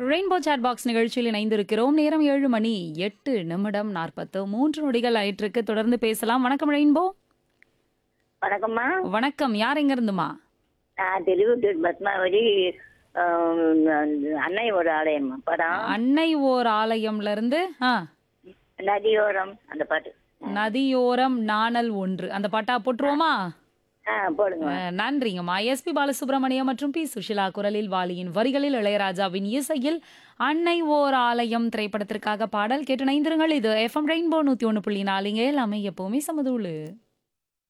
rainbow chat box நிகழ்ச்சியில் இணைந்திருக்கிறோம் நேரம் ஏழு மணி எட்டு நிமிடம் நாற்பத்து மூன்று நொடிகள் ஆயிட்டிருக்கு தொடர்ந்து பேசலாம் வணக்கம் ரெயின்போ வணக்கம்மா வணக்கம் யார் எங்க இருந்துமா நான் தெளிவுத்தூர் பத்மாவதி ஆம், அன்னையோட ஆலயம்மா படம் அன்னை ஓர் ஆலயம்ல இருந்து ஆ நதியோரம் அந்த பாட்டு நதியோரம் நாணல் ஒன்று அந்த பாட்டா போட்டுருவோமா ஆ போடுங்க அஹ், நன்றிங்கம்மா எஸ்பி பாலசுப்ரமணியம் மற்றும் பி சுஷிலா குரலில் வாலியின் வரிகளில் இளையராஜாவின் இசையில் அன்னை ஓர் ஆலயம் திரைப்படத்திற்காக பாடல் கேட்டு நைந்திருங்கள் இது எஃப்எம் ரெயின்போ நூத்தி ஒன்று புள்ளி நாலுங்க எல்லாமே எப்பவுமே சமதூளு